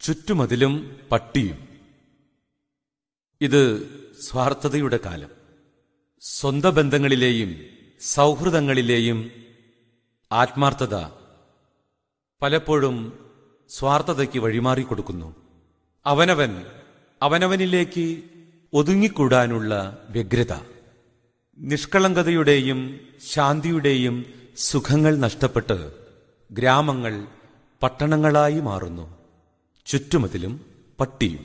ചുറ്റുമതിലും പട്ടിയും ഇത് സ്വാർത്ഥതയുടെ കാലം സ്വന്തം ബന്ധങ്ങളിലെയും സൗഹൃദങ്ങളിലെയും ആത്മാർത്ഥത പലപ്പോഴും സ്വാർത്ഥതയ്ക്ക് വഴിമാറിക്കൊടുക്കുന്നു അവനവൻ അവനവനിലേക്ക് ഒതുങ്ങിക്കൂടാനുള്ള വ്യഗ്രത നിഷ്കളങ്കതയുടെയും ശാന്തിയുടെയും സുഖങ്ങൾ നഷ്ടപ്പെട്ട് ഗ്രാമങ്ങൾ പട്ടണങ്ങളായി മാറുന്നു ചുറ്റുമതിലും പട്ടിയും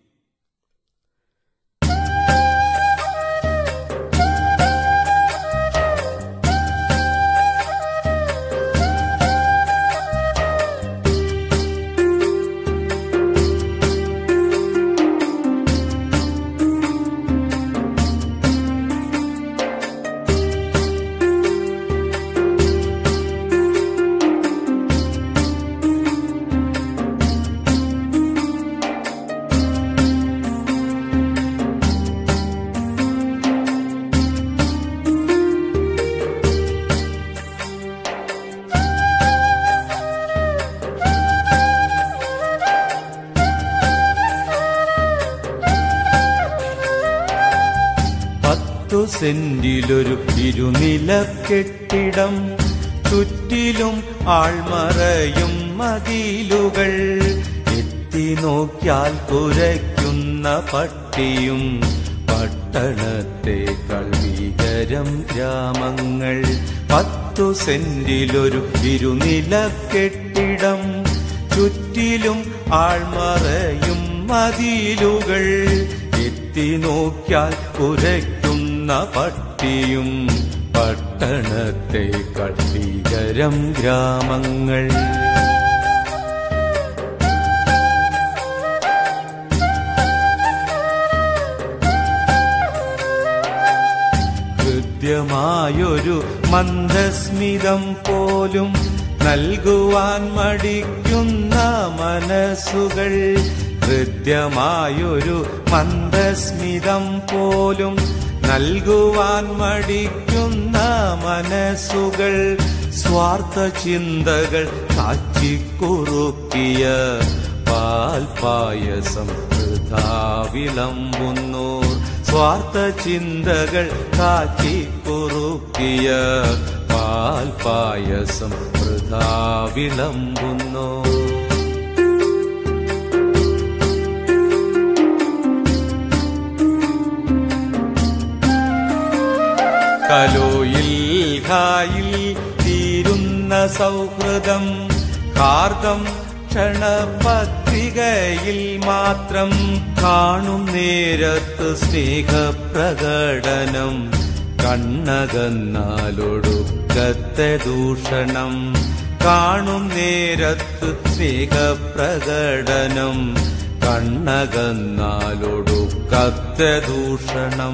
പത്തു സെന്റിലൊരു ഇരുനില കെട്ടിടം ചുറ്റിലും ആൾമറയും മതിലുകൾ എത്തി നോക്കിയാൽ കുരയ്ക്കുന്ന പട്ടിയും പട്ടണത്തേക്കാൾ ഭീകരം ഗ്രാമങ്ങൾ പത്തു സെന്റിലൊരു ഇരുനില കെട്ടിടം ചുറ്റിലും ആൾമറയും മതിലുകൾ എത്തി നോക്കിയാൽ കുരയ്ക്കുന്ന പട്ടിയും പട്ടണത്തേക്കാൾ ഭീകരം ഗ്രാമങ്ങൾ ഹൃദ്യമായൊരു മന്ദസ്മിതം പോലും നൽകുവാൻ മടിക്കുന്ന മനസ്സുകൾ ഹൃദ്യമായൊരു മന്ദസ്മിതം പോലും നൽകുവാൻ മടിക്കുന്ന മനസ്സുകൾ സ്വാർത്ഥ ചിന്തകൾ കാച്ചിക്കുറുക്കിയ പാൽപായസം വൃഥാ വിളമ്പുന്നു സ്വാർത്ഥ ചിന്തകൾ കാച്ചിക്കുറുക്കിയ പാൽപായസം വൃഥാ വിളമ്പുന്നു കലോയിൽ ഹായിൽ തീരുന്ന സൗഹൃദം കാർഗം ക്ഷണപത്രികയിൽ മാത്രം കാണും നേരത്ത് സ്നേഹപ്രകടനം കണ്ണകന്നാലൊടുക്കത്തെ ദൂഷണം കാണും നേരത്ത് സ്നേഹപ്രകടനം കണ്ണകന്നാലൊടുക്കത്തെ ദൂഷണം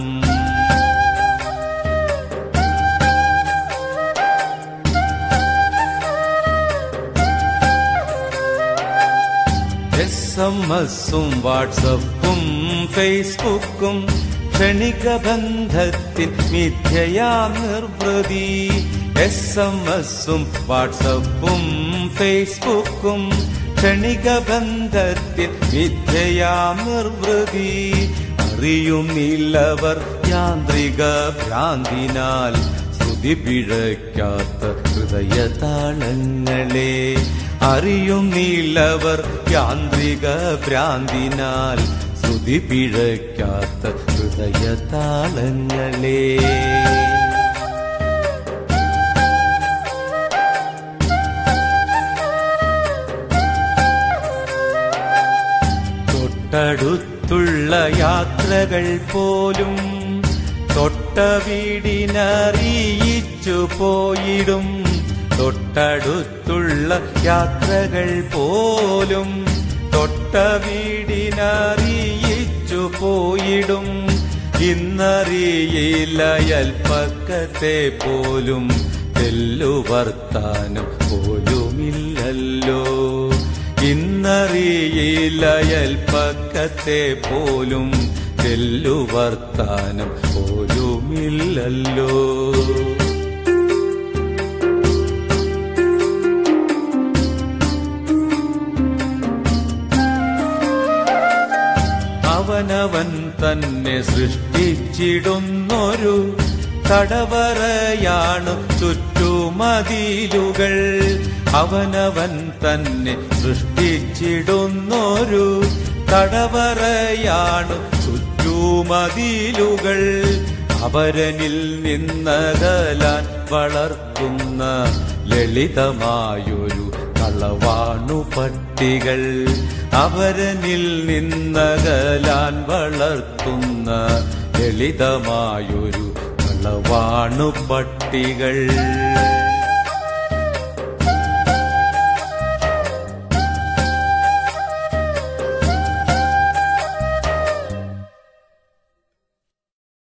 എസ് എം എസും വാട്സപ്പും ഫേസ്ബുക്കും ക്ഷണിക ബന്ധത്തിൻ മിഥ്യയാ നിർവൃതി എസ് എം എസും വാട്സപ്പും ഫേസ്ബുക്കും ക്ഷണിക ബന്ധത്തിൻ മിഥ്യയാ നിർവൃതി അറിയുന്നില്ലവർ യാന്ത്രിക ഭ്രാന്തിനാൽ ശ്രുതി പിഴയ്ക്കാത്ത ഹൃദയതാളങ്ങളെ അറിയുന്നില്ലവർ യാന്ത്രിക ഭ്രാന്തിനാൽ ശ്രുതി പിഴയ്ക്കാത്ത ഹൃദയതാളങ്ങളെ തൊട്ടടുത്തുള്ള യാത്രകൾ പോലും തൊട്ട വീടിനറിയിച്ചു പോയിടും തൊട്ടടുത്തുള്ള യാത്രകൾ പോലും തൊട്ട വീടിനറിയിച്ചു പോയിടും ഇന്നറിയില്ല അയൽപ്പക്കത്തെ പോലും തെല്ലുവർത്താനം പോലുമില്ലല്ലോ ഇന്നറിയില്ല അയൽപ്പക്കത്തെ പോലും തെല്ലുവർത്താനം പോലുമില്ലല്ലോ അവനവൻ തന്നെ സൃഷ്ടിച്ചിടുന്നൊരു തടവറയാണ് ചുറ്റുമതിലുകൾ അവനവൻ തന്നെ സൃഷ്ടിച്ചിടുന്നൊരു തടവറയാണ് ചുറ്റുമതിലുകൾ അവരനിൽ നിന്നകലാൻ വളർത്തുന്ന ലളിതമായൊരു കളവാണു പട്ടികൾ അവരനിൽ നിന്നകലാൻ വളർത്തുന്ന ലളിതമായൊരു കളവാണു പട്ടികൾ